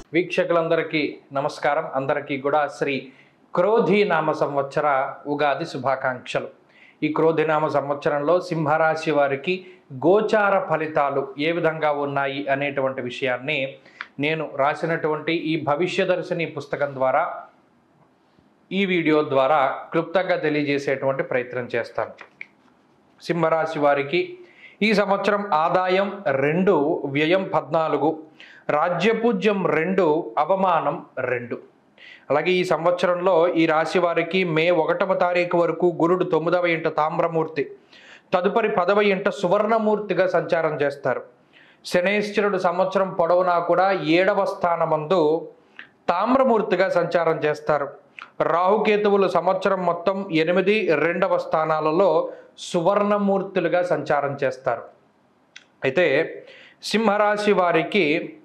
వీక్షకులందరికీ నమస్కారం అందరికీ కూడా శ్రీ క్రోధి నామ సంవత్సర ఉగాది శుభాకాంక్షలు ఈ క్రోధి నామ సంవత్సరంలో సింహరాశి వారికి గోచార ఫలితాలు ఏ విధంగా ఉన్నాయి అనేటువంటి విషయాన్ని నేను రాసినటువంటి ఈ భవిష్యదర్శిని పుస్తకం ద్వారా ఈ వీడియో ద్వారా క్లుప్తంగా తెలియజేసేటువంటి ప్రయత్నం చేస్తాను సింహరాశి వారికి ఈ సంవత్సరం ఆదాయం రెండు వ్యయం పద్నాలుగు రాజ్యపూజ్యం రెండు అవమానం రెండు అలాగే ఈ సంవత్సరంలో ఈ రాశి వారికి మే ఒకటవ తారీఖు వరకు గురుడు తొమ్మిదవ ఇంట తామ్రమూర్తి తదుపరి పదవ ఇంట సువర్ణమూర్తిగా సంచారం చేస్తారు శనేశ్వరుడు సంవత్సరం పొడవునా కూడా ఏడవ స్థానమందు తామ్రమూర్తిగా సంచారం చేస్తారు రాహుకేతువులు సంవత్సరం మొత్తం ఎనిమిది రెండవ స్థానాలలో సువర్ణమూర్తులుగా సంచారం చేస్తారు అయితే సింహరాశి వారికి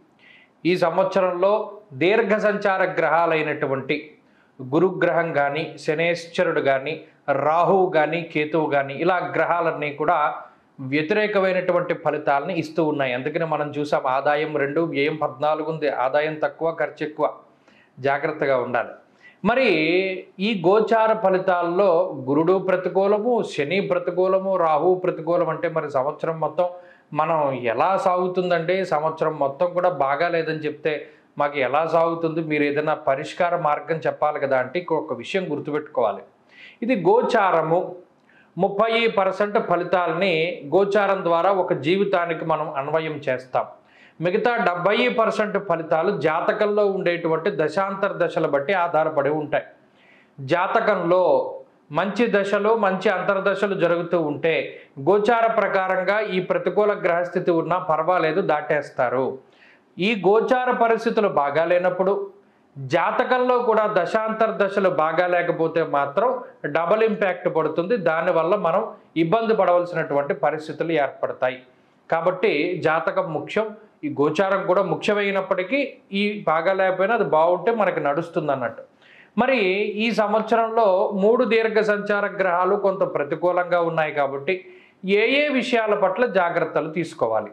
ఈ సంవత్సరంలో దీర్ఘ సంచార గ్రహాలైనటువంటి గురుగ్రహం కానీ శనేశ్వరుడు కానీ రాహువు కానీ కేతువు కానీ ఇలా గ్రహాలన్నీ కూడా వ్యతిరేకమైనటువంటి ఫలితాలని ఇస్తూ ఉన్నాయి అందుకని మనం చూసాం ఆదాయం రెండు వ్యయం పద్నాలుగు ఉంది ఆదాయం తక్కువ ఖర్చు ఎక్కువ జాగ్రత్తగా ఉండాలి మరి ఈ గోచార ఫలితాల్లో గురుడు ప్రతికూలము శని ప్రతికూలము రాహు ప్రతికూలం అంటే మరి సంవత్సరం మొత్తం మనం ఎలా సాగుతుందంటే సంవత్సరం మొత్తం కూడా బాగాలేదని చెప్తే మాకు ఎలా సాగుతుంది మీరు ఏదైనా పరిష్కార మార్గం చెప్పాలి కదా అంటే ఇక్కడ ఒక విషయం గుర్తుపెట్టుకోవాలి ఇది గోచారము ముప్పై పర్సెంట్ ఫలితాలని గోచారం ద్వారా ఒక జీవితానికి మనం అన్వయం చేస్తాం మిగతా డెబ్బై పర్సెంట్ ఫలితాలు జాతకంలో ఉండేటువంటి దశాంతర దశల బట్టి ఆధారపడి ఉంటాయి జాతకంలో మంచి దశలు మంచి అంతర్దశలు జరుగుతూ ఉంటే గోచార ప్రకారంగా ఈ ప్రతికూల గ్రహస్థితి ఉన్నా పర్వాలేదు దాటేస్తారు ఈ గోచార పరిస్థితులు బాగాలేనప్పుడు జాతకంలో కూడా దశాంతర దశలు బాగా లేకపోతే మాత్రం డబల్ ఇంపాక్ట్ పడుతుంది దానివల్ల మనం ఇబ్బంది పడవలసినటువంటి పరిస్థితులు ఏర్పడతాయి కాబట్టి జాతకం ముఖ్యం ఈ గోచారం కూడా ముఖ్యమైనప్పటికీ ఈ బాగా లేకపోయినా అది బాగుంటే మనకి నడుస్తుంది అన్నట్టు మరి ఈ సంవత్సరంలో మూడు దీర్ఘ సంచార గ్రహాలు కొంత ప్రతికూలంగా ఉన్నాయి కాబట్టి ఏ ఏ విషయాల పట్ల జాగ్రత్తలు తీసుకోవాలి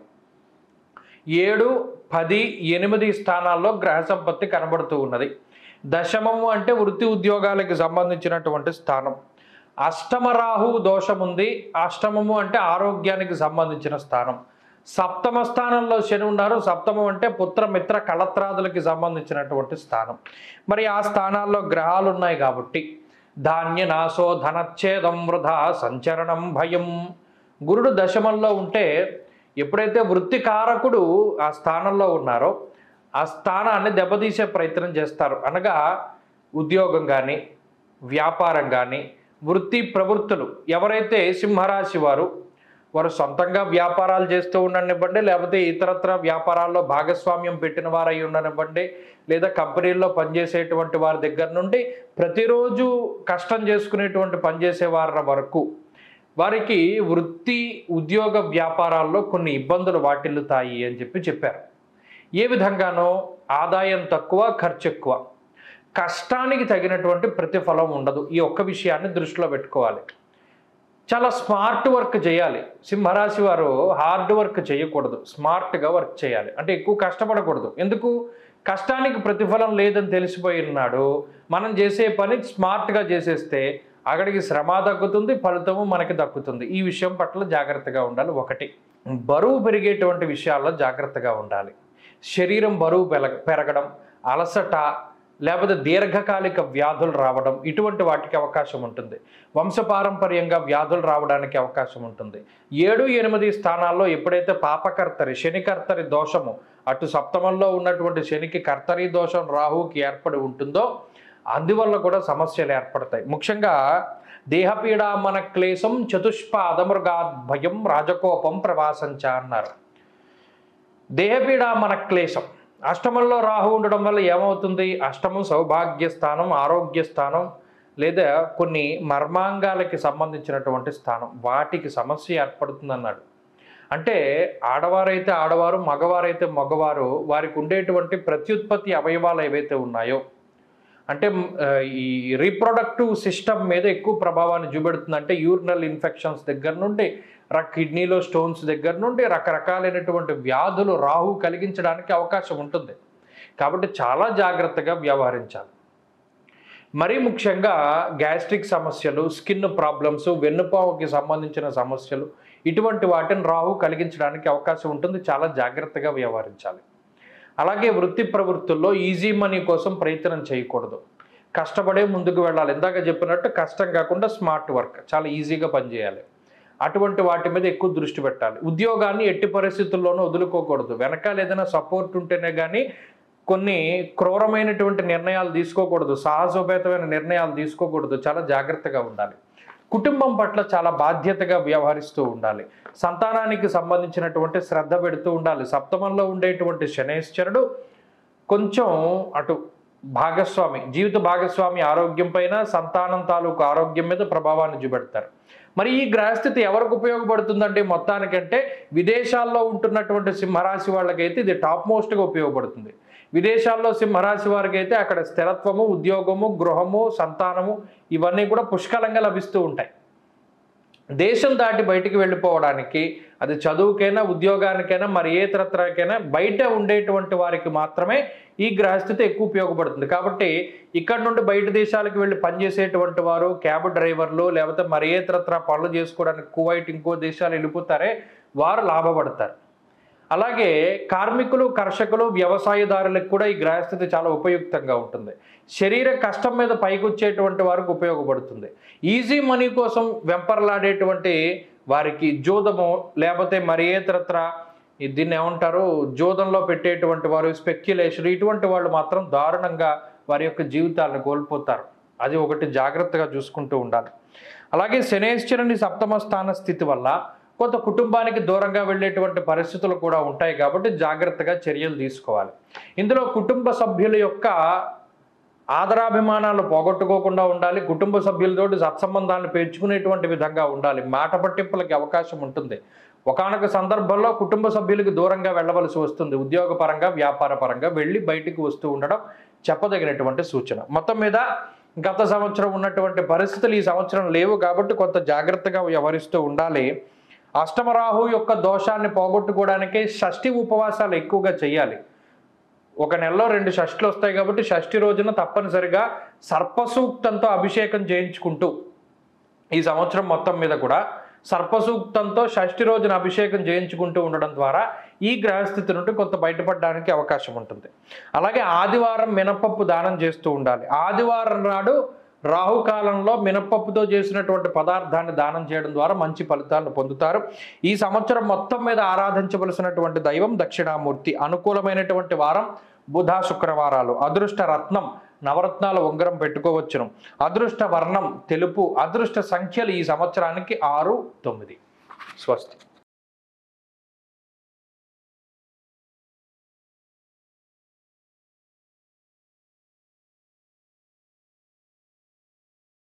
ఏడు పది ఎనిమిది స్థానాల్లో గ్రహ సంపత్తి కనబడుతూ ఉన్నది దశమము అంటే వృత్తి ఉద్యోగాలకు సంబంధించినటువంటి స్థానం అష్టమ రాహువు దోషం ఉంది అష్టమము అంటే ఆరోగ్యానికి సంబంధించిన స్థానం సప్తమ స్థానంలో శని ఉన్నారు సప్తమం అంటే పుత్ర మిత్ర కళత్రాదులకి సంబంధించినటువంటి స్థానం మరి ఆ స్థానాల్లో గ్రహాలు ఉన్నాయి కాబట్టి ధాన్య నాశో ధనచ్ఛేదం వృధా సంచరణం భయం గురుడు దశమంలో ఉంటే ఎప్పుడైతే వృత్తికారకుడు ఆ స్థానంలో ఉన్నారో ఆ స్థానాన్ని దెబ్బతీసే ప్రయత్నం చేస్తారు అనగా ఉద్యోగం కానీ వ్యాపారం కానీ వృత్తి ప్రవృత్తులు ఎవరైతే సింహరాశి వారు వారు సొంతంగా వ్యాపారాలు చేస్తూ ఉండనివ్వండి లేకపోతే ఇతరత్ర వ్యాపారాల్లో భాగస్వామ్యం పెట్టిన వారై ఉండనివ్వండి లేదా కంపెనీల్లో పనిచేసేటువంటి వారి దగ్గర నుండి ప్రతిరోజు కష్టం చేసుకునేటువంటి పనిచేసే వారి వరకు వారికి వృత్తి ఉద్యోగ వ్యాపారాల్లో కొన్ని ఇబ్బందులు వాటిల్లుతాయి అని చెప్పి చెప్పారు ఏ విధంగానో ఆదాయం తక్కువ ఖర్చు ఎక్కువ కష్టానికి తగినటువంటి ప్రతిఫలం ఉండదు ఈ ఒక్క విషయాన్ని దృష్టిలో పెట్టుకోవాలి చాలా స్మార్ట్ వర్క్ చేయాలి సింహరాశి వారు హార్డ్ వర్క్ చేయకూడదు స్మార్ట్గా వర్క్ చేయాలి అంటే ఎక్కువ కష్టపడకూడదు ఎందుకు కష్టానికి ప్రతిఫలం లేదని తెలిసిపోయినాడు మనం చేసే పని స్మార్ట్గా చేసేస్తే అక్కడికి శ్రమ దక్కుతుంది ఫలితము మనకి దక్కుతుంది ఈ విషయం పట్ల జాగ్రత్తగా ఉండాలి ఒకటి బరువు పెరిగేటువంటి విషయాల్లో జాగ్రత్తగా ఉండాలి శరీరం బరువు పెరగ పెరగడం అలసట లేకపోతే దీర్ఘకాలిక వ్యాధులు రావడం ఇటువంటి వాటికి అవకాశం ఉంటుంది వంశపారంపర్యంగా వ్యాధులు రావడానికి అవకాశం ఉంటుంది ఏడు ఎనిమిది స్థానాల్లో ఎప్పుడైతే పాపకర్తరి శనికర్తరి దోషము అటు సప్తమంలో ఉన్నటువంటి శనికి కర్తరి దోషం రాహువుకి ఏర్పడి ఉంటుందో అందువల్ల కూడా సమస్యలు ఏర్పడతాయి ముఖ్యంగా దేహపీడ మన క్లేశం చతుష్పాదమృగాద్ భయం రాజకోపం ప్రవాసంచ అన్నారు దేహపీడ మన క్లేశం అష్టమంలో రాహు ఉండడం వల్ల ఏమవుతుంది అష్టమం సౌభాగ్య స్థానం ఆరోగ్య స్థానం లేదా కొన్ని మర్మాంగాలకి సంబంధించినటువంటి స్థానం వాటికి సమస్య ఏర్పడుతుంది అన్నాడు అంటే ఆడవారైతే ఆడవారు మగవారైతే మగవారు వారికి ఉండేటువంటి ప్రత్యుత్పత్తి అవయవాలు ఏవైతే ఉన్నాయో అంటే మ్, ఆ, ఈ రీప్రొడక్టివ్ సిస్టమ్ మీద ఎక్కువ ప్రభావాన్ని చూపెడుతుంది అంటే యూరినల్ ఇన్ఫెక్షన్స్ దగ్గర నుండి ర- కిడ్నీలో స్టోన్స్ దగ్గర నుండి రకరకాలైనటువంటి వ్యాధులు రాహు కలిగించడానికి అవకాశం ఉంటుంది కాబట్టి చాలా జాగ్రత్తగా వ్యవహరించాలి మరీ ముఖ్యంగా గ్యాస్ట్రిక్ సమస్యలు స్కిన్ ప్రాబ్లమ్స్ వెన్నుపావుకి సంబంధించిన సమస్యలు ఇటువంటి వాటిని రాహు కలిగించడానికి అవకాశం ఉంటుంది చాలా జాగ్రత్తగా వ్యవహరించాలి అలాగే వృత్తి ప్రవృత్తుల్లో ఈజీ మనీ కోసం ప్రయత్నం చేయకూడదు కష్టపడే ముందుకు వెళ్ళాలి ఇందాక చెప్పినట్టు కష్టం కాకుండా స్మార్ట్ వర్క్ చాలా ఈజీగా పనిచేయాలి అటువంటి వాటి మీద ఎక్కువ దృష్టి పెట్టాలి ఉద్యోగాన్ని ఎట్టి పరిస్థితుల్లోనూ వదులుకోకూడదు వెనకాల ఏదైనా సపోర్ట్ ఉంటేనే కానీ కొన్ని క్రూరమైనటువంటి నిర్ణయాలు తీసుకోకూడదు సాహసోపేతమైన నిర్ణయాలు తీసుకోకూడదు చాలా జాగ్రత్తగా ఉండాలి కుటుంబం పట్ల చాలా బాధ్యతగా వ్యవహరిస్తూ ఉండాలి సంతానానికి సంబంధించినటువంటి శ్రద్ధ పెడుతూ ఉండాలి సప్తమంలో ఉండేటువంటి శనేశ్వరుడు కొంచెం అటు భాగస్వామి జీవిత భాగస్వామి ఆరోగ్యం పైన సంతానం తాలూకు ఆరోగ్యం మీద ప్రభావాన్ని చూపెడతారు మరి ఈ గ్రహస్థితి ఎవరికి ఉపయోగపడుతుందంటే మొత్తానికంటే విదేశాల్లో ఉంటున్నటువంటి సింహరాశి వాళ్ళకైతే ఇది టాప్ మోస్ట్గా ఉపయోగపడుతుంది విదేశాల్లో సింహరాశి వారికి అయితే అక్కడ స్థిరత్వము ఉద్యోగము గృహము సంతానము ఇవన్నీ కూడా పుష్కలంగా లభిస్తూ ఉంటాయి దేశం దాటి బయటికి వెళ్ళిపోవడానికి అది చదువుకైనా ఉద్యోగానికైనా మరి ఏ తరత్రకైనా బయట ఉండేటువంటి వారికి మాత్రమే ఈ గ్రహస్థితి ఎక్కువ ఉపయోగపడుతుంది కాబట్టి ఇక్కడ నుండి బయట దేశాలకు వెళ్ళి పనిచేసేటువంటి వారు క్యాబ్ డ్రైవర్లు లేకపోతే మరి ఏ తరత్ర పనులు చేసుకోవడానికి కువైట్ ఇంకో దేశాలు వెళ్ళిపోతారే వారు లాభపడతారు అలాగే కార్మికులు కర్షకులు వ్యవసాయదారులకు కూడా ఈ గ్రహస్థితి చాలా ఉపయుక్తంగా ఉంటుంది శరీర కష్టం మీద పైకి వచ్చేటువంటి వారికి ఉపయోగపడుతుంది ఈజీ మనీ కోసం వెంపర్లాడేటువంటి వారికి జూదము లేకపోతే మరి ఏ తరత్ర ఈ దీన్ని ఏమంటారు జూదంలో పెట్టేటువంటి వారు స్పెక్యులేషన్ ఇటువంటి వాళ్ళు మాత్రం దారుణంగా వారి యొక్క జీవితాలను కోల్పోతారు అది ఒకటి జాగ్రత్తగా చూసుకుంటూ ఉండాలి అలాగే శనేశ్వరుని సప్తమ స్థాన స్థితి వల్ల కొంత కుటుంబానికి దూరంగా వెళ్ళేటువంటి పరిస్థితులు కూడా ఉంటాయి కాబట్టి జాగ్రత్తగా చర్యలు తీసుకోవాలి ఇందులో కుటుంబ సభ్యుల యొక్క ఆదరాభిమానాలు పోగొట్టుకోకుండా ఉండాలి కుటుంబ సభ్యులతోటి సత్సంబంధాలను పెంచుకునేటువంటి విధంగా ఉండాలి మాట పట్టింపులకి అవకాశం ఉంటుంది ఒకానొక సందర్భంలో కుటుంబ సభ్యులకు దూరంగా వెళ్ళవలసి వస్తుంది ఉద్యోగపరంగా వ్యాపార పరంగా వెళ్ళి బయటికి వస్తూ ఉండడం చెప్పదగినటువంటి సూచన మొత్తం మీద గత సంవత్సరం ఉన్నటువంటి పరిస్థితులు ఈ సంవత్సరం లేవు కాబట్టి కొంత జాగ్రత్తగా వ్యవహరిస్తూ ఉండాలి అష్టమరాహు యొక్క దోషాన్ని పోగొట్టుకోవడానికి షష్ఠి ఉపవాసాలు ఎక్కువగా చేయాలి ఒక నెలలో రెండు షష్ఠులు వస్తాయి కాబట్టి షష్ఠి రోజున తప్పనిసరిగా సర్పసూక్తంతో అభిషేకం చేయించుకుంటూ ఈ సంవత్సరం మొత్తం మీద కూడా సర్పసూక్తంతో షష్ఠి రోజున అభిషేకం చేయించుకుంటూ ఉండడం ద్వారా ఈ గ్రహస్థితి నుండి కొంత బయటపడడానికి అవకాశం ఉంటుంది అలాగే ఆదివారం మినపప్పు దానం చేస్తూ ఉండాలి ఆదివారం నాడు రాహుకాలంలో మినపప్పుతో చేసినటువంటి పదార్థాన్ని దానం చేయడం ద్వారా మంచి ఫలితాలను పొందుతారు ఈ సంవత్సరం మొత్తం మీద ఆరాధించవలసినటువంటి దైవం దక్షిణామూర్తి అనుకూలమైనటువంటి వారం బుధ శుక్రవారాలు అదృష్ట రత్నం నవరత్నాల ఉంగరం పెట్టుకోవచ్చును అదృష్ట వర్ణం తెలుపు అదృష్ట సంఖ్యలు ఈ సంవత్సరానికి ఆరు తొమ్మిది స్వస్తి